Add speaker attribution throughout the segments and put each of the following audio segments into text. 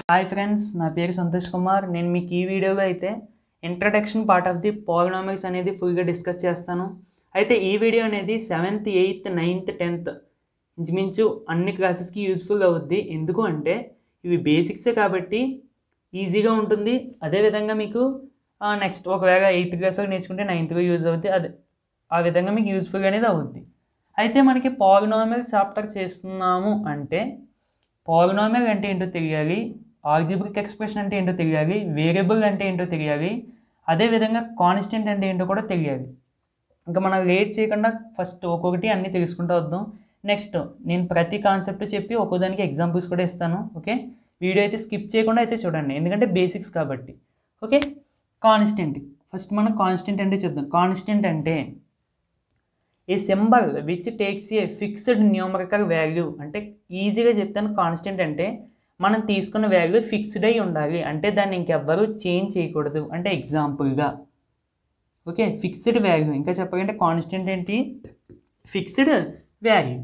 Speaker 1: Hi friends నా పేరు సంతోష్ కుమార్ నేను మీకు ఈ వీడియోలో అయితే introduction part of the polynomials అనేది ఫుల్గా డిస్కస్ చేస్తాను అయితే ఈ వీడియో అనేది సెవెంత్ ఎయిత్ నైన్త్ టెన్త్ ఇంచుమించు అన్ని క్లాసెస్కి యూస్ఫుల్ అవుద్ది ఎందుకు అంటే ఇవి బేసిక్సే కాబట్టి ఈజీగా ఉంటుంది అదేవిధంగా మీకు నెక్స్ట్ ఒకవేళ ఎయిత్ క్లాస్లో నేర్చుకుంటే నైన్త్లో యూజ్ అవుద్ది అదే ఆ విధంగా మీకు యూస్ఫుల్ అనేది అవుద్ది అయితే మనకి పాలినామిల్ చాప్టర్ చేస్తున్నాము అంటే పాలినామిల్ అంటే ఏంటో తెలియాలి ఆల్జిబ్రిక్ ఎక్స్ప్రెషన్ అంటే ఏంటో తెలియాలి వేరియబుల్ అంటే ఏంటో తెలియాలి అదేవిధంగా కాన్స్టెంట్ అంటే ఏంటో కూడా తెలియాలి ఇంకా మనం లేట్ చేయకుండా ఫస్ట్ ఒక్కొక్కటి అన్నీ తెలుసుకుంటూ వద్దాం నెక్స్ట్ నేను ప్రతి కాన్సెప్ట్ చెప్పి ఒక్కోదానికి ఎగ్జాంపుల్స్ కూడా ఇస్తాను ఓకే వీడియో అయితే స్కిప్ చేయకుండా అయితే చూడండి ఎందుకంటే బేసిక్స్ కాబట్టి ఓకే కాన్స్టెంట్ ఫస్ట్ మనం కాన్స్టెంట్ అంటే చూద్దాం కాన్స్టెంట్ అంటే a symbol which takes a fixed numerical value అంటే ఈజీగా చెప్తాను కాన్స్టెంట్ అంటే మనం తీసుకున్న వాల్యూ ఫిక్స్డ్ అయి ఉండాలి అంటే దాన్ని ఇంకెవ్వరూ చేంజ్ చేయకూడదు అంటే ఎగ్జాంపుల్గా ఓకే ఫిక్స్డ్ వాల్యూ ఇంకా చెప్పాలంటే కాన్స్టెంట్ ఏంటి fixed value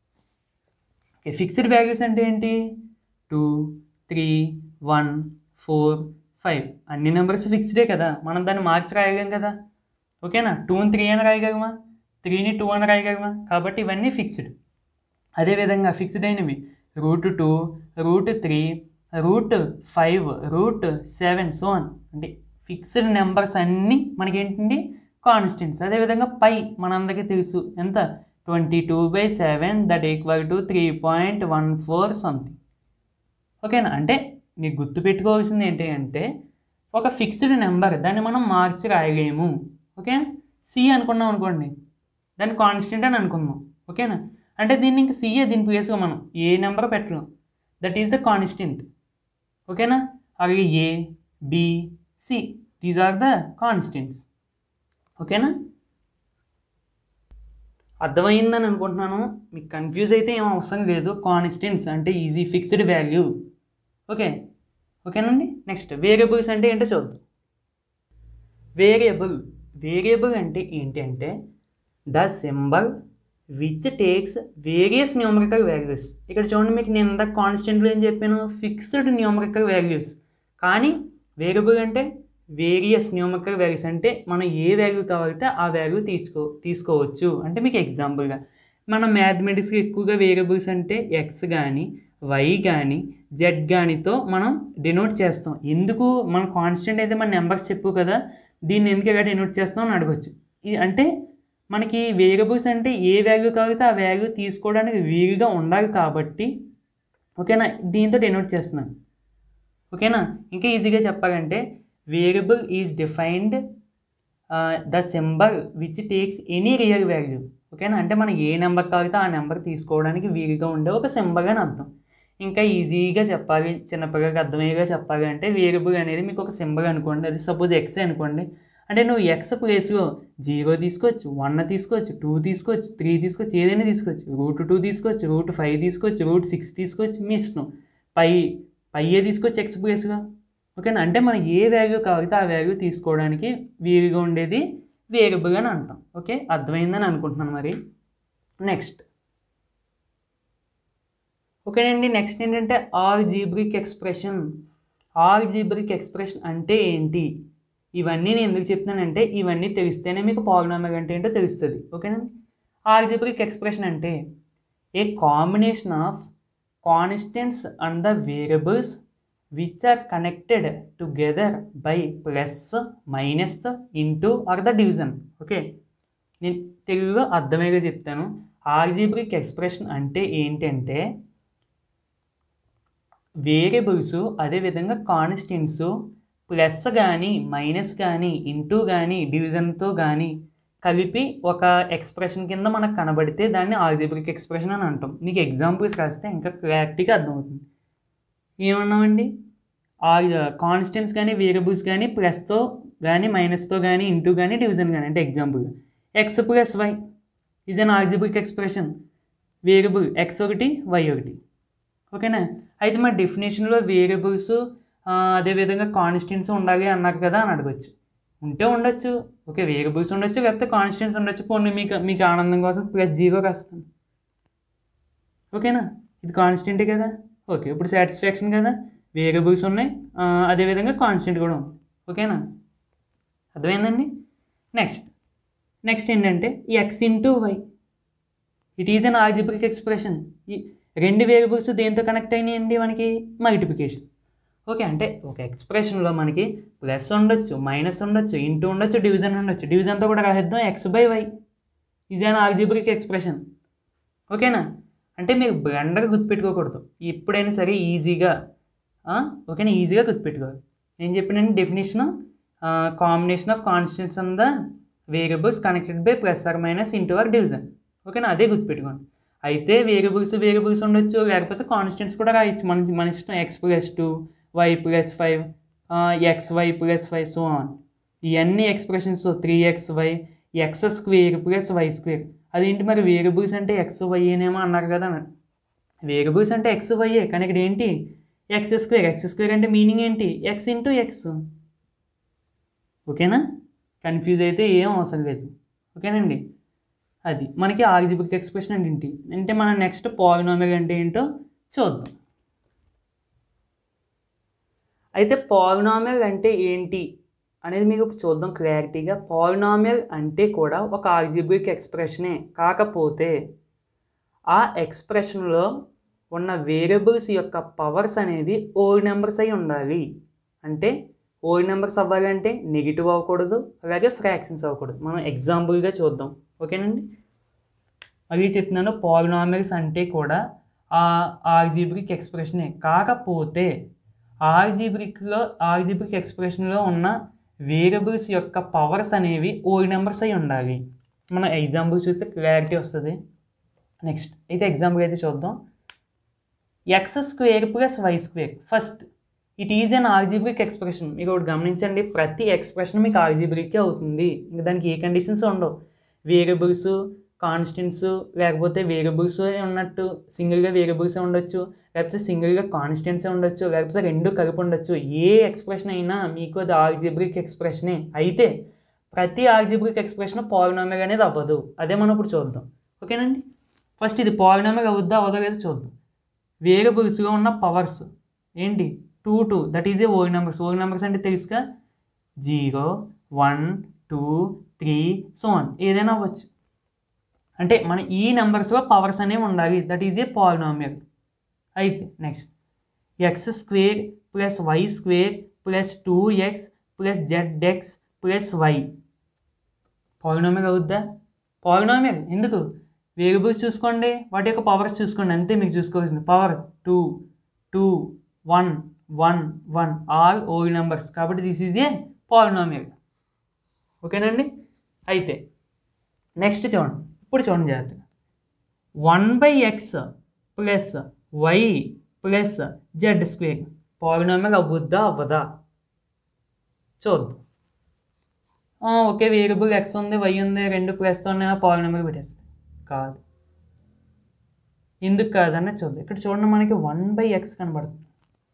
Speaker 1: okay fixed values అంటే ఏంటి two three one four five అన్ని నెంబర్స్ ఫిక్స్డే కదా మనం దాన్ని మార్చి రాయగలం కదా ఓకేనా టూని త్రీ అని రాయగలమా త్రీని టూ అని రాయగలమా కాబట్టి ఇవన్నీ ఫిక్స్డ్ అదేవిధంగా ఫిక్స్డ్ అయినవి root two root three root five root seven so అని అంటే ఫిక్స్డ్ నెంబర్స్ అన్నీ మనకేంటండి కాన్స్టెంట్స్ అదేవిధంగా పై మనందరికీ తెలుసు ఎంత twenty two by seven that equal to three point one four something ఓకేనా అంటే మీకు గుర్తుపెట్టుకోవాల్సింది ఏంటి అంటే ఒక ఫిక్స్డ్ నెంబర్ దాన్ని మనం మార్చి రాయలేము ఓకే సి అనుకున్నాం అనుకోండి దాన్ని కాన్స్టెంట్ అని అనుకుందాం ఓకేనా అంటే దీన్ని ఇంకా సిఏ దీని ప్లేస్గా మనం ఏ నెంబర్ పెట్టలేం దట్ ఈస్ ద కాన్స్టెంట్ ఓకేనా అలాగే A B C these are the constants ఓకేనా అర్థమైందని అనుకుంటున్నాను మీకు కన్ఫ్యూజ్ అయితే ఏం అవసరం లేదు కాన్స్టెంట్స్ అంటే ఈజీ ఫిక్స్డ్ వాల్యూ ఓకే ఓకేనండి నెక్స్ట్ వేరియబుల్స్ అంటే ఏంటో చూద్దాం వేరియబుల్ వేరియబుల్ అంటే ఏంటంటే the symbol which takes various numerical values ఇక్కడ చూడండి మీకు నేను ఇందాక కాన్స్టెంట్లో ఏం చెప్పాను ఫిక్స్డ్ న్యూమరికల్ వాల్యూస్ కానీ వేరియబుల్ అంటే వేరియస్ న్యూమరికల్ వాల్యూస్ అంటే మనం ఏ వాల్యూ కావాలితే ఆ వాల్యూ తీసుకో తీసుకోవచ్చు అంటే మీకు ఎగ్జాంపుల్గా మనం మ్యాథమెటిక్స్కి ఎక్కువగా వేరియబుల్స్ అంటే ఎక్స్ కానీ వై కానీ జెడ్ కానీతో మనం డినోట్ చేస్తాం ఎందుకు మన కాన్స్టెంట్ అయితే మన నెంబర్స్ చెప్పు కదా దీన్ని ఎందుకు ఇలా డినోట్ చేస్తాం అని అడగచ్చు ఇది అంటే మనకి వేరియబుల్స్ అంటే ఏ వాల్యూ కావాలితే ఆ వాల్యూ తీసుకోవడానికి వీలుగా ఉండాలి కాబట్టి ఓకేనా దీంతో డినోట్ చేస్తున్నాను ఓకేనా ఇంకా ఈజీగా చెప్పాలంటే variable is defined the symbol which takes any real value ఓకేనా అంటే మనం ఏ నెంబర్ కావాలితే ఆ నెంబర్ తీసుకోవడానికి వీలుగా ఉండే ఒక సింబల్ అని అర్థం ఇంకా ఈజీగా చెప్పాలి చిన్నపిల్లకి అర్థమయ్యేగా చెప్పాలి అంటే వేరియబుల్ అనేది మీకు ఒక సింబల్ అనుకోండి అది సపోజ్ ఎక్స్ అనుకోండి అంటే నువ్వు ఎక్స్ ప్లేస్లో జీరో తీసుకోవచ్చు వన్ తీసుకోవచ్చు టూ తీసుకోవచ్చు త్రీ తీసుకోవచ్చు ఏదైనా తీసుకోవచ్చు రూట్ టూ తీసుకోవచ్చు రూట్ ఫైవ్ తీసుకోవచ్చు రూట్ సిక్స్ తీసుకోవచ్చు మీ ఇష్టం పై పైయే తీసుకోవచ్చు ఎక్స్ ప్లేస్గా ఓకేనా అంటే మనం ఏ వాల్యూ కావాలితే ఆ వాల్యూ తీసుకోవడానికి వీలుగా ఉండేది వేరియబుల్ అని అంటాం ఓకే అర్థమైందని అనుకుంటున్నాను మరి నెక్స్ట్ ఓకేనండి నెక్స్ట్ ఏంటంటే ఆల్జీబ్రిక్ ఎక్స్ప్రెషన్ ఆల్జీబ్రిక్ ఎక్స్ప్రెషన్ అంటే ఏంటి ఇవన్నీ నేను ఎందుకు చెప్తున్నానంటే ఇవన్నీ తెలిస్తేనే మీకు పాలినామిల్ అంటే ఏంటో తెలుస్తుంది ఓకేనండి ఆల్జీబ్రిక్ ఎక్స్ప్రెషన్ అంటే a combination of constants and the variables which are connected together by plus minus into or the division okay నేను తెలుగులో అర్థమయ్యేగా చెప్తాను ఆల్జీబ్రిక్ ఎక్స్ప్రెషన్ అంటే ఏంటంటే వేరియబుల్స్ అదేవిధంగా కాన్స్టెంట్స్ ప్లస్ కానీ మైనస్ కానీ ఇంటూ కానీ డివిజన్తో కానీ కలిపి ఒక ఎక్స్ప్రెషన్ కింద మనకు కనబడితే దాన్ని ఆల్జీబ్రిక్ ఎక్స్ప్రెషన్ అని అంటాం మీకు ఎగ్జాంపుల్స్ రాస్తే ఇంకా క్లారిటీగా అర్థమవుతుంది ఏమన్నామండి ఆ కాన్స్టెంట్స్ కానీ వేరియబుల్స్ కానీ ప్లస్తో కానీ మైనస్తో కానీ ఇంటూ కానీ డివిజన్ కానీ అంటే ఎగ్జాంపుల్గా X plus Y is an algebraic expression variable X ఒకటి వై ఒకటి ఓకేనా అయితే మా డెఫినేషన్లో వేరియబుల్స్ అదేవిధంగా కాన్స్టెంట్స్ ఉండాలి అన్నారు కదా అని అడగచ్చు ఉంటే ఉండొచ్చు ఓకే వేరియబుల్స్ ఉండొచ్చు లేకపోతే కాన్స్టెంట్స్ ఉండొచ్చు పోనీ మీకు మీకు ఆనందం కోసం ప్లస్ జీరో రాస్తాను ఓకేనా ఇది కాన్స్టెంటే కదా ఓకే ఇప్పుడు సాటిస్ఫాక్షన్ కదా వేరియబుల్స్ ఉన్నాయి ఆ, అదేవిధంగా కాన్స్టెంట్ కూడా ఉంది ఓకేనా అర్థమైందండి నెక్స్ట్ నెక్స్ట్ ఏంటంటే X into Y it is an algebraic expression ఈ రెండు వేరియబుల్స్ దేంతో కనెక్ట్ అయినాయండి మనకి మల్టిప్లికేషన్ ఓకే అంటే ఒక ఎక్స్ప్రెషన్లో మనకి ప్లస్ ఉండొచ్చు మైనస్ ఉండొచ్చు ఇంటూ ఉండొచ్చు డివిజన్ ఉండొచ్చు డివిజన్తో కూడా రాసేద్దాం X by Y is an algebraic expression ఓకేనా అంటే మీరు బ్లండర్ గుర్తుపెట్టుకోకూడదు ఎప్పుడైనా సరే ఈజీగా ఆ, ఓకేనా ఈజీగా గుర్తుపెట్టుకోవాలి నేను చెప్పిన definition combination of constants on the variables connected by plus or minus into or division ఓకేనా అదే గుర్తుపెట్టుకోండి అయితే వేరియబుల్స్ వేరియబుల్స్ ఉండొచ్చు లేకపోతే కాన్స్టెంట్స్ కూడా రాయొచ్చు మన మన ఇష్టం X plus two why plus five X why plus five so on ఇవన్నీ expressions three X Y X square plus why square అదేంటి మరి వేరియబుల్స్ అంటే ఎక్స్ వై అనేమో అన్నారు కదా వేరియబుల్స్ అంటే ఎక్స్ వైయే కానీ ఇక్కడ ఏంటి ఎక్స్ స్క్వేర్ ఎక్స్ స్క్వేర్ అంటే మీనింగ్ ఏంటి ఎక్స్ ఇంటూ ఎక్స్ ఓకేనా కన్ఫ్యూజ్ అయితే ఏం అవసరం లేదు ఓకేనండి అది మనకి ఆల్జిబ్రిక్ ఎక్స్ప్రెషన్ అంటే ఏంటి అంటే మనం నెక్స్ట్ పాలినామిల్ అంటే ఏంటో చూద్దాం అయితే పాలినామిల్ అంటే ఏంటి అనేది మీకు చూద్దాం క్లారిటీగా పాలినామిల్ అంటే కూడా ఒక ఆల్జిబ్రిక్ ఎక్స్ప్రెషనే కాకపోతే ఆ ఎక్స్ప్రెషన్లో ఉన్న వేరియబుల్స్ యొక్క పవర్స్ అనేది ఓల్డ్ నెంబర్స్ అయి ఉండాలి అంటే ఓల్డ్ నెంబర్స్ అవ్వాలంటే నెగిటివ్ అవ్వకూడదు అలాగే ఫ్రాక్షన్స్ అవ్వకూడదు మనం ఎగ్జాంపుల్గా చూద్దాం ఓకేనండి అది చెప్తున్నాను పాలినామిల్స్ అంటే కూడా ఆ ఆల్జీబ్రిక్ ఎక్స్ప్రెషనే కాకపోతే ఆల్జీబ్రిక్లో ఆల్జీబ్రిక్ ఎక్స్ప్రెషన్లో ఉన్న వేరియబుల్స్ యొక్క పవర్స్ అనేవి ఓల్డ్ నెంబర్స్ అయి ఉండాలి మనం ఎగ్జాంపుల్ చూస్తే క్లారిటీ వస్తుంది నెక్స్ట్ అయితే ఎగ్జాంపుల్ అయితే చూద్దాం X square plus why square first it is an algebraic expression మీకు ఒకటి గమనించండి ప్రతి ఎక్స్ప్రెషన్ మీకు ఆల్జీబ్రికే అవుతుంది ఇంకా దానికి ఏ కండిషన్స్ ఉండవు వేరియబుల్స్ కాన్స్టెంట్స్ లేకపోతే వేరియబుల్స్ ఉన్నట్టు సింగిల్గా వేరియబుల్స్ ఉండొచ్చు లేకపోతే సింగిల్గా కాన్స్టెంట్సే ఉండొచ్చు లేకపోతే రెండు కలిపి ఉండొచ్చు ఏ ఎక్స్ప్రెషన్ అయినా మీకు అది ఆల్జిబ్రిక్ ఎక్స్ప్రెషనే అయితే ప్రతి ఆల్జిబ్రిక్ ఎక్స్ప్రెషన్ పాలినామిల్ అనేది అవ్వదు అదే మనం ఇప్పుడు చూద్దాం ఓకేనండి ఫస్ట్ ఇది పాలినామిల్ అవుద్దా అవ్వదో లేదో చూద్దాం వేరియబుల్స్గా ఉన్న పవర్స్ ఏంటి two two that is a whole numbers whole numbers అంటే తెలుసుగా zero one two three so on ఏదైనా అవ్వచ్చు అంటే మన ఈ నెంబర్స్లో పవర్స్ అనేవి ఉండాలి దట్ ఈజ్ ఏ పాలినామియల్ అయితే next X square plus why square plus two X plus Z X plus Y polynomial అవుద్దా పాలినామియల్ ఎందుకు వేరియబుల్స్ చూసుకోండి వాటి యొక్క పవర్స్ చూసుకోండి అంతే మీకు చూసుకోవాల్సింది power two two one one one all whole numbers కాబట్టి దిస్ ఈజ్ ఏ పాలినామియల్ ఓకేనండి అయితే నెక్స్ట్ చూడండి ఇప్పుడు చూడండి జాగ్రత్తగా one by X plus Y plus Z square polynomial అవ్వద్దా అవ్వదా చూద్దాం ఆ, ఒకే వేరియబుల్ ఎక్స్ ఉంది వై ఉంది రెండు ప్లస్తో ఉన్నాయి పాలినామియల్ పెట్టేస్తాయి కాదు ఎందుకు కాదన్న చూద్దాం ఇక్కడ చూడండి మనకి వన్ బై ఎక్స్ కనబడుతుంది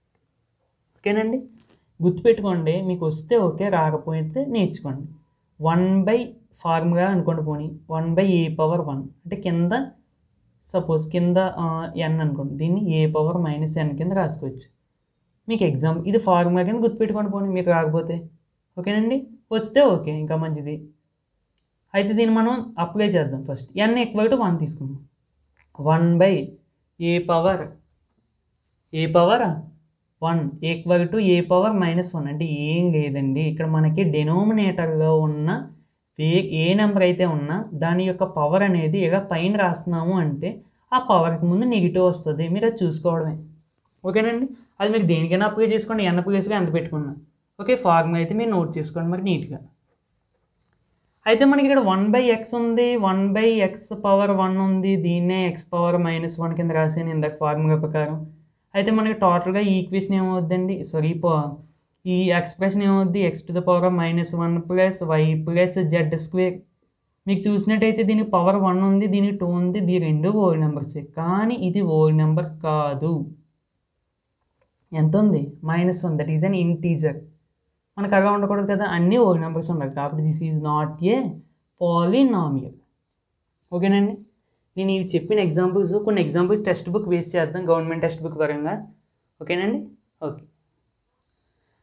Speaker 1: ఓకేనండి గుర్తుపెట్టుకోండి మీకు వస్తే ఓకే రాకపోతే నేర్చుకోండి వన్ బై ఫార్ములా అనుకోండి పోనీ one by A power one అంటే కింద సపోజ్ కింద ఎన్ అనుకోండి దీన్ని ఏ పవర్ మైనస్ ఎన్ కింద రాసుకోవచ్చు మీకు ఎగ్జామ్ ఇది ఫార్ములా కింద గుర్తుపెట్టుకోండి పోనీ మీకు రాకపోతే ఓకేనండి వస్తే ఓకే ఇంకా మంచిది అయితే దీన్ని మనం అప్లై చేద్దాం first N equal to one తీసుకుందాం one by A power A power one equal to A power minus one అంటే ఏం లేదండి ఇక్కడ మనకి డెనోమినేటర్లో ఉన్న ఏ ఏ నెంబర్ అయితే ఉన్నా దాని యొక్క పవర్ అనేది ఇలా పైన రాస్తున్నాము అంటే ఆ పవర్కి ముందు నెగిటివ్ వస్తుంది మీరు అది చూసుకోవడమే ఓకేనండి అది మీరు దేనికైనా అప్లై చేసుకోండి ఎన్న ప్లేస్గా ఎంత పెట్టుకున్నా ఓకే ఫార్ములా అయితే మీరు నోట్ చేసుకోండి మరి నీట్గా అయితే మనకి ఇక్కడ వన్ బై ఎక్స్ ఉంది one by X power one ఉంది దీన్నే ఎక్స్ పవర్ మైనస్ వన్ కింద రాసాను ఇందాక ఫార్ములా ప్రకారం అయితే మనకి టోటల్గా ఈ ఈక్వేషన్ ఏమవుద్దండి సారీ ఈ ఎక్స్ప్రెషన్ ఏమవుద్ది X to the power minus one plus Y plus Z square మీకు చూసినట్టయితే దీనికి పవర్ వన్ ఉంది దీనికి టూ ఉంది దీ రెండు ఓల్డ్ నెంబర్సే కానీ ఇది ఓల్డ్ నెంబర్ కాదు ఎంత ఉంది minus one that is an integer మనకు అలా ఉండకూడదు కదా అన్నీ ఓల్డ్ నెంబర్స్ ఉండాలి కాబట్టి this is not a polynomial ఓకేనండి నేను ఇవి చెప్పిన ఎగ్జాంపుల్స్ కొన్ని ఎగ్జాంపుల్స్ టెక్స్ట్ బుక్ వేస్ట్ చేద్దాం గవర్నమెంట్ టెక్స్ట్ బుక్ పరంగా ఓకేనండి ఓకే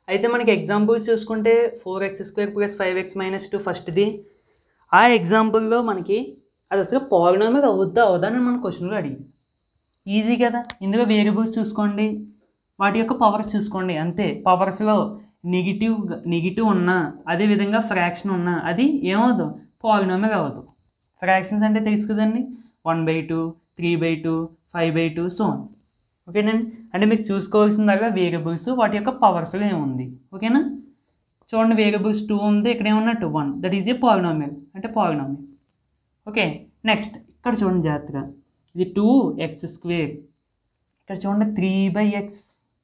Speaker 1: అయితే మనకి ఎగ్జాంపుల్స్ చూసుకుంటే four X square plus five X minus two ఫస్ట్ది ఆ ఎగ్జాంపుల్లో మనకి అది అసలు పాలినామిక్ అవుద్దా అవుదా అని మన క్వశ్చన్లో అడిగింది ఈజీ కదా ఇందులో వేరియబుల్స్ చూసుకోండి వాటి యొక్క పవర్స్ చూసుకోండి అంతే పవర్స్లో నెగిటివ్ నెగిటివ్ ఉన్నా అదేవిధంగా ఫ్రాక్షన్ ఉన్నా అది ఏమవుదు పాలినామిక్ అవ్వదు ఫ్రాక్షన్స్ అంటే తెలుసు కదండి one by two three by two five by two so ఓకేనండి అంటే మీకు చూసుకోవాల్సిన దగ్గర వేరియబుల్స్ వాటి యొక్క పవర్స్లో ఏముంది ఓకేనా చూడండి వేరియబుల్స్ టూ ఉంది ఇక్కడ ఏమన్నట్టు one that is a polynomial అంటే పాలినామిక్ ఓకే నెక్స్ట్ ఇక్కడ చూడండి జాగ్రత్తగా ఇది టూ ఎక్స్ స్క్వేర్ ఇక్కడ చూడండి three by X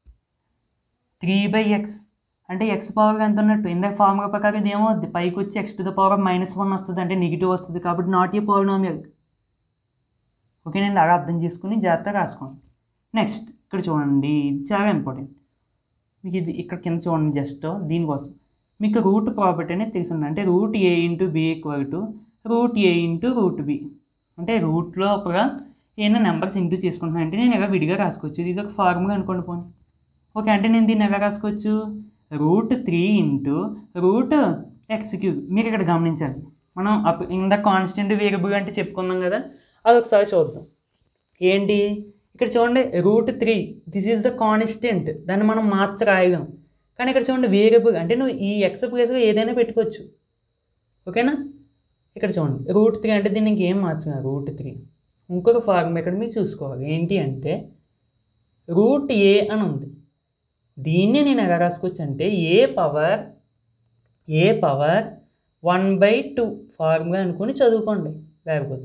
Speaker 1: three by X అంటే ఎక్స్ పవర్ ఎంత ఉన్నట్టు ఇందాక ఫార్ములా ప్రకారం ఇది ఏమవుద్ది పైకి వచ్చి X to the power minus one వస్తుంది అంటే నెగిటివ్ వస్తుంది కాబట్టి నాట్ ఏ పాలినామియల్ ఓకేనండి అలా అర్థం చేసుకుని జాగ్రత్తగా రాసుకోండి నెక్స్ట్ ఇక్కడ చూడండి ఇది చాలా ఇంపార్టెంట్ మీకు ఇది ఇక్కడ కింద చూడండి జస్ట్ దీనికోసం మీకు రూట్ ప్రాపర్టీ అనేది తెలిసింది అంటే root A into B equal to root A into root B అంటే రూట్లో ఒక ఏమైనా నెంబర్స్ ఇంటూ చేసుకుంటున్నాను అంటే నేను ఇలా విడిగా రాసుకోవచ్చు ఇది ఒక ఫార్ములా అనుకోండి పోనీ ఓకే అంటే నేను దీన్ని ఎలా రాసుకోవచ్చు root three into root x cube మీరు ఇక్కడ గమనించాలి మనం అప్ ఇంద కాన్స్టెంట్ వేరియబుల్ అంటే చెప్పుకున్నాం కదా అది ఒకసారి చూద్దాం ఏంటి ఇక్కడ చూడండి root three this is the constant దాన్ని మనం మార్చి రాయలేం కానీ ఇక్కడ చూడండి వేరియబుల్ అంటే నువ్వు ఈ ఎక్స్ ప్లేస్లో ఏదైనా పెట్టుకోవచ్చు ఓకేనా ఇక్కడ చూడండి రూట్ త్రీ అంటే దీన్ని ఇంకేం మార్చగా రూట్ త్రీ ఇంకొక ఫార్మ్ ఇక్కడ మీరు చూసుకోవాలి ఏంటి అంటే రూట్ ఏ అని ఉంది దీన్ని నేను ఎలా రాసుకోవచ్చు అంటే a power A power one by two formula అనుకుని చదువుకోండి లేకపోతే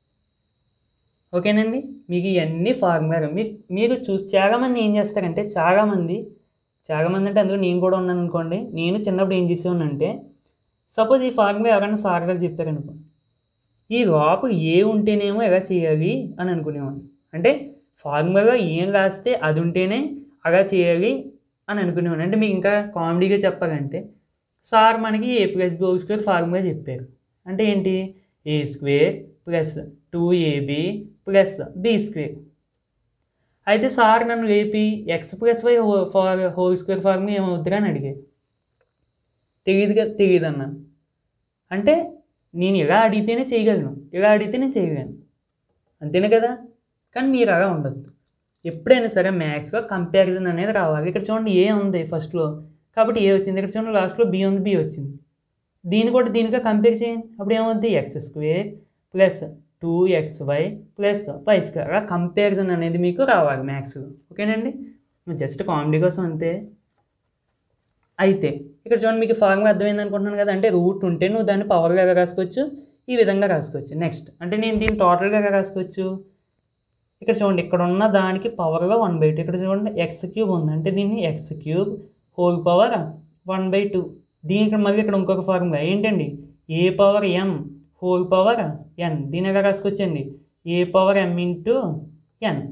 Speaker 1: ఓకేనండి మీకు ఇవన్నీ ఫార్ములా మీరు మీరు చూసి చాలామంది ఏం చేస్తారంటే చాలామంది చాలామంది అంటే అందులో నేను కూడా ఉన్నాను అనుకోండి నేను చిన్నప్పుడు ఏం చేసేవానంటే సపోజ్ ఈ ఫార్ములా ఎవరైనా సార్ గారు చెప్పారనుకో ఈ లోపల ఏ ఉంటేనేమో ఎలా చేయాలి అని అనుకునేవాడిని అంటే ఫార్ములాగా ఏం రాస్తే అది ఉంటేనే అలా చేయాలి అని అనుకునేవాడిని అంటే మీకు ఇంకా కామెడీగా చెప్పాలంటే సార్ మనకి a plus b square formula చెప్పారు అంటే ఏంటి a square plus two ab plus b square అయితే సార్ నన్ను ఏపీ x plus y for whole square formula ఏమవుద్దిరా అని అడిగారు తెలియదుగా తెలియదు అన్నాను అంటే నేను ఇలా అడిగితేనే చేయగలను ఇలా అడిగితే నేను చేయగలను అంతేనే కదా కానీ మీరు అలా ఉండద్దు ఎప్పుడైనా సరే మ్యాథ్స్గా కంపారిజన్ అనేది రావాలి ఇక్కడ చూడండి ఏ ఉంది ఫస్ట్లో కాబట్టి ఏ వచ్చింది ఇక్కడ చూడండి లాస్ట్లో బి ఉంది బి వచ్చింది దీన్ని కూడా దీనిగా కంపేర్ చేయండి అప్పుడు ఏమవుద్ది x square plus two x why plus why square అలా కంపారిజన్ అనేది మీకు రావాలి మ్యాథ్స్లో ఓకేనండి జస్ట్ కామెడీ కోసం అంతే అయితే ఇక్కడ చూడండి మీకు ఫార్ములా అర్థమైంది అనుకుంటున్నాను కదా అంటే రూట్ ఉంటే నువ్వు దాన్ని పవర్గా ఎలా రాసుకోవచ్చు ఈ విధంగా రాసుకోవచ్చు నెక్స్ట్ అంటే నేను దీన్ని టోటల్గా ఎలా రాసుకోవచ్చు ఇక్కడ చూడండి ఇక్కడ ఉన్న దానికి పవర్లో వన్ బై టూ ఇక్కడ చూడండి ఎక్స్ క్యూబ్ ఉంది అంటే దీన్ని x cube whole power one by two దీని ఇక్కడ మళ్ళీ ఇక్కడ ఇంకొక ఫార్ములా ఏంటండి a power m whole power n దీని ఎలా రాసుకోవచ్చండి ఏ పవర్ ఎం ఇంటూ ఎన్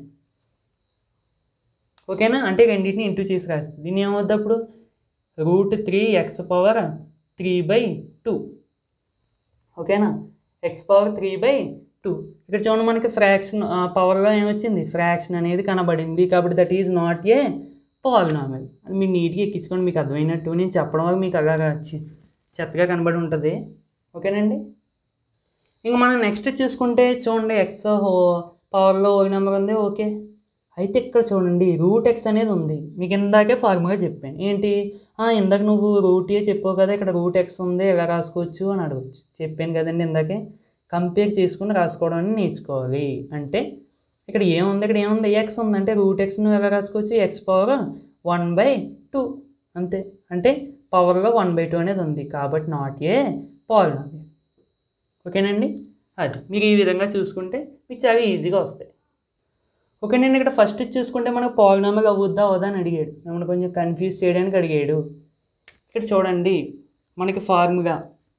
Speaker 1: ఓకేనా అంటే రెండింటిని ఇంటూ చేసి రాస్తుంది దీన్ని ఏమవుద్ది అప్పుడు root three x power three by two ఓకేనా x power three by two ఇక్కడ చూడండి మనకి ఫ్రాక్షన్ పవర్గా ఏమొచ్చింది ఫ్రాక్షన్ అనేది కనబడింది కాబట్టి that is not a polynomial అని మీరు నీట్గా ఎక్కించుకోండి మీకు అర్థమైనట్టు నేను చెప్పడం వల్ల మీకు అలాగా చి- చెత్తగా కనబడి ఉంటుంది ఓకేనండి ఇంక మనం నెక్స్ట్ చూసుకుంటే చూడండి ఎక్స్ హో పవర్లో ఒక నెంబర్ ఉంది ఓకే అయితే ఇక్కడ చూడండి రూట్ ఎక్స్ అనేది ఉంది మీకు ఇందాకే ఫార్ములా చెప్పాను ఏంటి "ఆ, ఇందాక నువ్వు రూట్ ఏ చెప్పావు కదా ఇక్కడ రూట్ ఎక్స్ ఉంది ఎలా రాసుకోవచ్చు అని అడగచ్చు చెప్పాను కదండి ఇందాకే కంపేర్ చేసుకుని రాసుకోవడం అని నేర్చుకోవాలి అంటే ఇక్కడ ఏముంది ఇక్కడ ఏముంది ఎక్స్ ఉంది అంటే రూట్ ఎక్స్ నువ్వు ఎలా రాసుకోవచ్చు x power one by two అంతే అంటే పవర్లో వన్ బై టూ అనేది ఉంది కాబట్టి నాట్ ఏ పాలినామియల్ ఓకేనండి అది మీరు ఈ విధంగా చూసుకుంటే మీకు చాలా ఈజీగా వస్తాయి ఓకే నేను ఇక్కడ ఫస్ట్ చూసుకుంటే మనకు పాలినామిల్ అవుద్దా అవుదా అని అడిగాడు మిమ్మల్ని కొంచెం కన్ఫ్యూజ్ చేయడానికి అడిగాడు ఇక్కడ చూడండి మనకి ఫార్ములా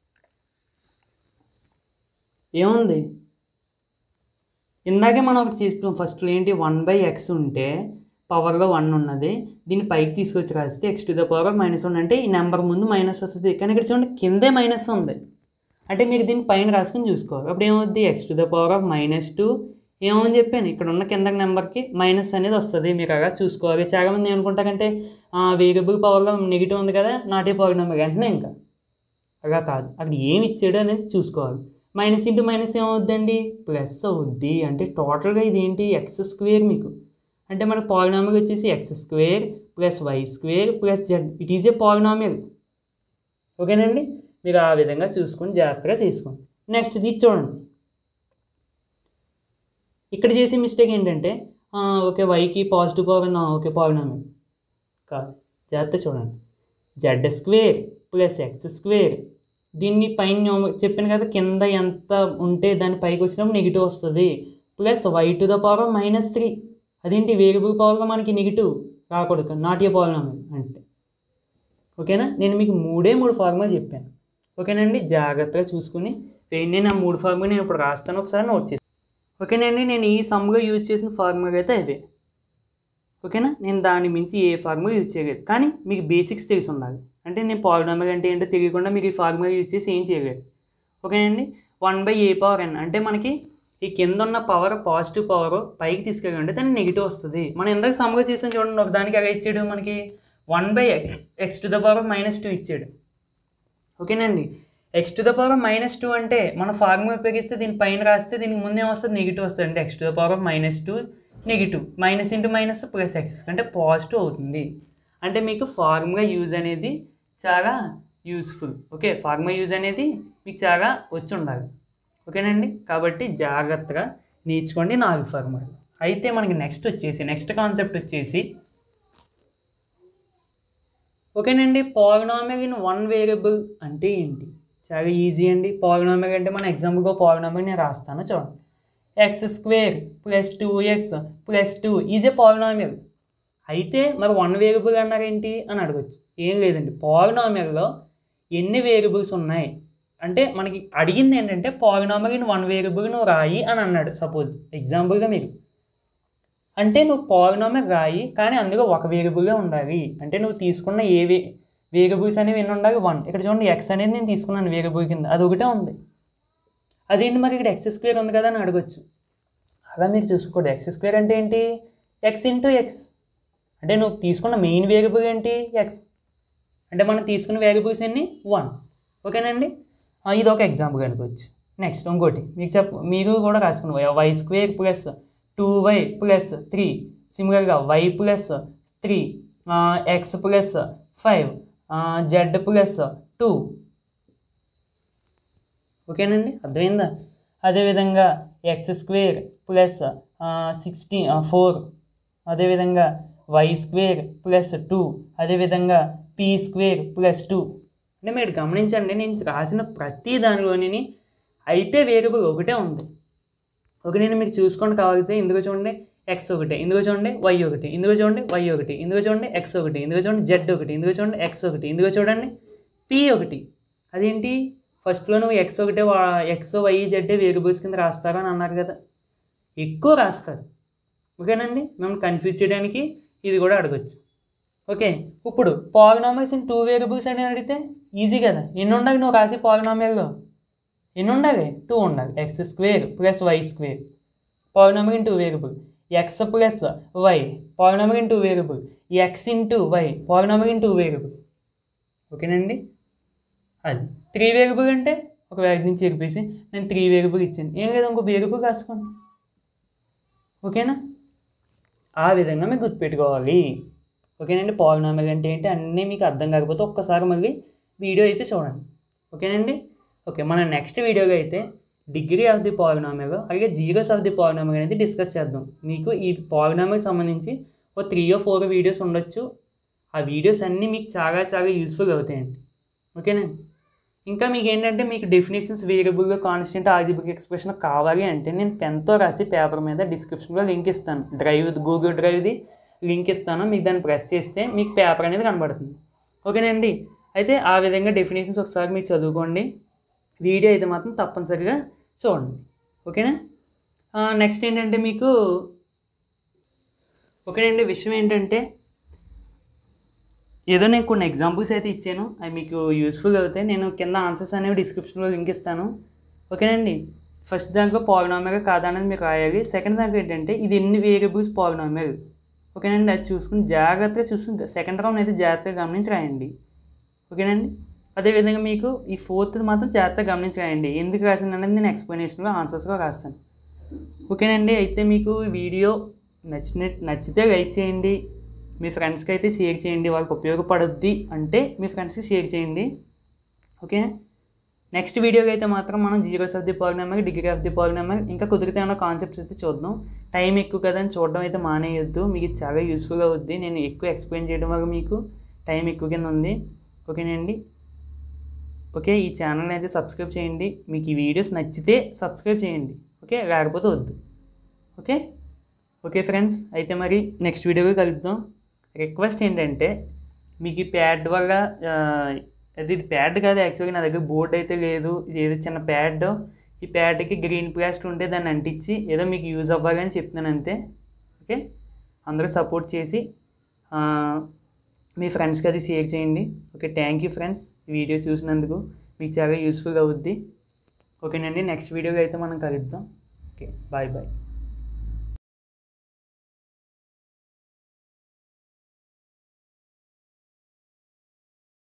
Speaker 1: ఏముంది ఇందాకే మనం ఒకటి తీసుకున్నాం ఫస్ట్ ఏంటి వన్ బై ఎక్స్ ఉంటే పవర్లో వన్ ఉన్నది దీన్ని పైకి తీసుకొచ్చి రాస్తే x to the power minus one అంటే ఈ నెంబర్ ముందు మైనస్ వస్తుంది కానీ ఇక్కడ చూడండి కిందే మైనస్ ఉంది అంటే మీరు దీన్ని పైన రాసుకొని చూసుకోవాలి అప్పుడు ఏమవుద్ది X to the power of minus two ఏమని చెప్పాను ఇక్కడ ఉన్న కింద నెంబర్కి మైనస్ అనేది వస్తుంది మీరు అలా చూసుకోవాలి చాలామంది ఏమనుకుంటారంటే వేరియబుల్ పవర్లో నెగిటివ్ ఉంది కదా నాటే పవర్ నెంబర్ వెంటనే ఇంకా అలా కాదు అక్కడ ఏమి ఇచ్చాడు అనేది చూసుకోవాలి మైనస్ ఇంటూ మైనస్ ఏమవుద్దండి ప్లస్ అవుద్ది అంటే టోటల్గా ఇది ఏంటి ఎక్స్ స్క్వేర్ మీకు అంటే మన పాలినామిల్ వచ్చేసి x square plus why square plus z it is a polynomial ఓకేనండి మీరు ఆ విధంగా చూసుకొని జాగ్రత్తగా చేసుకోండి నెక్స్ట్ ఇది చూడండి ఇక్కడ చేసే మిస్టేక్ ఏంటంటే ఆ, ఓకే వైకి పాజిటివ్ పవర్ ఉంది, ఆ, ఓకే పాలినామిల్ కాదు జాగ్రత్త చూడండి z square plus x square దీన్ని పైన న్యూమ- చెప్పాను కదా కింద ఎంత ఉంటే దాని పైకి వచ్చినప్పుడు నెగిటివ్ వస్తుంది plus y to the power minus three అదేంటి వేరియబుల్ పవర్లో మనకి నెగిటివ్ రాకూడదు నాట్ ఏ పాలినామిల్ అంటే ఓకేనా నేను మీకు మూడే మూడు ఫార్ములా చెప్పాను ఓకేనండి జాగ్రత్తగా చూసుకుని వేయండి. నేను ఆ మూడు ఫార్ములా నేను ఇప్పుడు రాస్తాను ఒకసారి నోట్ చేసి ఓకేనండి నేను ఈ సమ్గా యూజ్ చేసిన ఫార్ములా అయితే అవే ఓకేనా నేను దాని మించి ఏ ఫార్ములా యూజ్ చేయలేదు కానీ మీకు బేసిక్స్ తెలిసి ఉండాలి అంటే నేను పాలినామిల్ అంటే ఏంటో తెలియకుండా మీకు ఈ ఫార్ములా యూజ్ చేసి ఏం చేయలేదు ఓకేనండి one by A power n అంటే మనకి ఈ కింద ఉన్న పవర్ పాజిటివ్ పవర్ పైకి తీసుకెళ్ళండి దాన్ని నెగిటివ్ వస్తుంది మనం ఎందాక సమ్గా చేసాం చూడండి ఒక దానికి ఎలా ఇచ్చాడు మనకి one by x to the power minus two ఇచ్చాడు ఓకేనండి x to the power minus two అంటే మన ఫార్ములా ఉపయోగిస్తే దీని పైన రాస్తే దీనికి ముందు ఏమొస్తుంది నెగిటివ్ వస్తుంది అంటే x to the power minus two negative minus into minus plus x అంటే పాజిటివ్ అవుతుంది అంటే మీకు ఫార్ములా యూజ్ అనేది చాలా యూస్ఫుల్ ఓకే ఫార్ములా యూజ్ అనేది మీకు చాలా వచ్చి ఉండాలి ఓకేనండి కాబట్టి జాగ్రత్తగా నేర్చుకోండి నాలుగు ఫార్ములాలు అయితే మనకి నెక్స్ట్ వచ్చేసి నెక్స్ట్ కాన్సెప్ట్ వచ్చేసి ఓకేనండి పాలినామిల్ ఇన్ వన్ వేరియబుల్ అంటే ఏంటి చాలా ఈజీ అండి పాలినామిల్ అంటే మన ఎగ్జాంపుల్గా పాలినామిల్ నేను రాస్తాను చూడండి x square plus two X plus two is a polynomial అయితే మరి వన్ వేరియబుల్ అన్నారేంటి అని అడగచ్చు ఏం లేదండి పాలినామిల్లో ఎన్ని వేరియబుల్స్ ఉన్నాయి అంటే మనకి అడిగింది ఏంటంటే పాలినామిల్ ఇన్ వన్ వేరియబుల్ నువ్వు రాయి అని అన్నాడు సపోజ్ ఎగ్జాంపుల్గా మీరు అంటే నువ్వు పాలినామిల్ రాయి కానీ అందులో ఒక వేరియబుల్గా ఉండాలి అంటే నువ్వు తీసుకున్న ఏ వే వేరియబుల్స్ అనేవి ఎన్ని ఉండాలి వన్ ఇక్కడ చూడండి ఎక్స్ అనేది నేను తీసుకున్నాను వేరియబుల్ కింద అది ఒకటే ఉంది అదేంటి మరి ఇక్కడ ఎక్స్ స్క్వేర్ ఉంది కదా అని అడగొచ్చు అలా మీరు చూసుకోండి ఎక్స్ స్క్వేర్ అంటే ఏంటి ఎక్స్ ఇంటూ ఎక్స్ అంటే నువ్వు తీసుకున్న మెయిన్ వేరియబుల్ ఏంటి ఎక్స్ అంటే మనం తీసుకున్న వేరియబుల్స్ ఎన్ని వన్ ఓకేనండి ఆ, ఇది ఒక ఎగ్జాంపుల్ అనుకోవచ్చు నెక్స్ట్ ఇంకోటి మీకు చెప్ప మీరు కూడా రాసుకున్న y square plus two why plus three సిమిలర్గా y plus three x plus five z plus two ఓకేనండి అర్థమైందా అదేవిధంగా x square plus sixteen four అదేవిధంగా వై స్క్వేర్ ప్లస్ టూ అదేవిధంగా పీ స్క్వేర్ ప్లస్ టూ అంటే మీరు గమనించండి నేను రాసిన ప్రతి దానిలోని అయితే వేరియబుల్ ఒకటే ఉంది ఒక నేను మీకు చూసుకొని కావాలితే ఇందులో చూడండి ఎక్స్ ఒకటి ఇందులో చూడండి వై ఒకటి ఇందులో చూడండి వై ఒకటి ఇందులో చూడండి ఎక్స్ ఒకటి ఇందులో చూడండి జెడ్ ఒకటి ఇందులో చూడండి ఎక్స్ ఒకటి ఇందులో చూడండి పి ఒకటి అదేంటి ఫస్ట్లో నువ్వు ఎక్స్ ఒకటే ఎక్స్ వై జెడ్ వేరియబుల్స్ కింద రాస్తారు అని అన్నారు కదా ఎక్కువ రాస్తారు ఓకేనండి మేము కన్ఫ్యూజ్ చేయడానికి ఇది కూడా అడగచ్చు ఓకే ఇప్పుడు పాలినామిల్స్ ఇన్ టూ వేరియబుల్స్ అని అడిగితే ఈజీ కదా ఎన్ని ఉండాలి నువ్వు రాసి పాలినామిల్లో ఎన్ని ఉండాలి టూ ఉండాలి x square plus why square polynomial in two variable x plus y polynomial in two variable x into y polynomial in two variable ఓకేనండి అది త్రీ వేరియబుల్ అంటే ఒక వ్యాధి నుంచి చెప్పేసి నేను త్రీ వేరియబుల్ ఇచ్చాను ఏం లేదు ఇంకో వేరియబుల్ రాసుకోండి ఓకేనా ఆ విధంగా మీకు గుర్తుపెట్టుకోవాలి ఓకేనండి పాలినామిల్ అంటే ఏంటి అన్నీ మీకు అర్థం కాకపోతే ఒక్కసారి మళ్ళీ వీడియో అయితే చూడండి ఓకేనండి ఓకే మన నెక్స్ట్ వీడియోలో అయితే డిగ్రీ ఆఫ్ ది పాలినామిల్ అలాగే జీరోస్ ఆఫ్ ది పాలినామిల్ అనేది డిస్కస్ చేద్దాం మీకు ఈ పాలినామిల్ సంబంధించి ఒక త్రీ ఓ ఫోర్ వీడియోస్ ఉండొచ్చు ఆ వీడియోస్ అన్నీ మీకు చాలా చాలా యూస్ఫుల్ అవుతాయండి ఓకేనండి ఇంకా మీకు ఏంటంటే మీకు డెఫినేషన్స్ వేరియబుల్గా కాన్స్టెంట్ ఆల్జిబ్రిక్ ఎక్స్ప్రెషన్ కావాలి అంటే నేను పెన్తో రాసి పేపర్ మీద డిస్క్రిప్షన్లో లింక్ ఇస్తాను డ్రైవ్ గూగుల్ డ్రైవ్ది లింక్ ఇస్తాను మీకు దాన్ని ప్రెస్ చేస్తే మీకు పేపర్ అనేది కనబడుతుంది ఓకేనండి అయితే ఆ విధంగా డెఫినేషన్స్ ఒకసారి మీరు చదువుకోండి వీడియో అయితే మాత్రం తప్పనిసరిగా చూడండి ఓకేనా నెక్స్ట్ ఏంటంటే మీకు ఓకేనండి విషయం ఏంటంటే ఏదో నేను కొన్ని ఎగ్జాంపుల్స్ అయితే ఇచ్చాను అవి మీకు యూస్ఫుల్ అవుతాయి నేను కింద ఆన్సర్స్ అనేవి డిస్క్రిప్షన్లో లింక్ ఇస్తాను ఓకేనండి ఫస్ట్ దాంట్లో పాలినామిల్ కాదా అనేది మీకు రాయాలి సెకండ్ దాంట్లో ఏంటంటే ఇది ఎన్ని వేరియబుల్స్ పాలినామిల్ ఓకేనండి అది చూసుకుని జాగ్రత్తగా చూసుకుని సెకండ్ రౌండ్ అయితే జాగ్రత్తగా గమనించి రాయండి ఓకేనండి అదేవిధంగా మీకు ఈ ఫోర్త్ మాత్రం జాగ్రత్తగా గమనించి రాయండి ఎందుకు రాసాను అనేది నేను ఎక్స్ప్లెనేషన్లో ఆన్సర్స్గా రాస్తాను ఓకేనండి అయితే మీకు ఈ వీడియో నచ్చిన నచ్చితే లైక్ చేయండి మీ ఫ్రెండ్స్కి అయితే షేర్ చేయండి వాళ్ళకి ఉపయోగపడుద్ది అంటే మీ ఫ్రెండ్స్కి షేర్ చేయండి ఓకే నెక్స్ట్ వీడియోకి అయితే మాత్రం మనం zeros of the polynomial degree of the polynomial ఇంకా కుదిరితే ఏమైనా కాన్సెప్ట్స్ అయితే చూద్దాం టైం ఎక్కువ కదా అని చూడడం అయితే మానేయొద్దు మీకు ఇది చాలా యూస్ఫుల్గా అవుద్ది నేను ఎక్కువ ఎక్స్ప్లెయిన్ చేయడం వల్ల మీకు టైం ఎక్కువ కింద ఉంది ఓకేనండి ఓకే ఈ ఛానల్ని అయితే సబ్స్క్రైబ్ చేయండి మీకు ఈ వీడియోస్ నచ్చితే సబ్స్క్రైబ్ చేయండి ఓకే లేకపోతే వద్దు ఓకే ఓకే ఫ్రెండ్స్ అయితే మరి నెక్స్ట్ వీడియోకి కలుద్దాం రిక్వెస్ట్ ఏంటంటే మీకు ఈ ప్యాడ్ వల్ల ఆ, అది ఇది ప్యాడ్ కాదు యాక్చువల్గా నా దగ్గర బోర్డ్ అయితే లేదు ఇది ఏదో చిన్న ప్యాడ్ ఈ ప్యాడ్కి గ్రీన్ ప్లాస్టర్ ఉంటే దాన్ని అంటించి ఏదో మీకు యూజ్ అవ్వాలని చెప్తున్నాను అంతే ఓకే అందరూ సపోర్ట్ చేసి ఆ, మీ ఫ్రెండ్స్కి అది షేర్ చేయండి ఓకే థ్యాంక్ యూ ఫ్రెండ్స్ ఈ వీడియో చూసినందుకు మీకు చాలా యూస్ఫుల్ అవుద్ది ఓకేనండి నెక్స్ట్ వీడియోకి అయితే మనం కలుద్దాం ఓకే బాయ్ బాయ్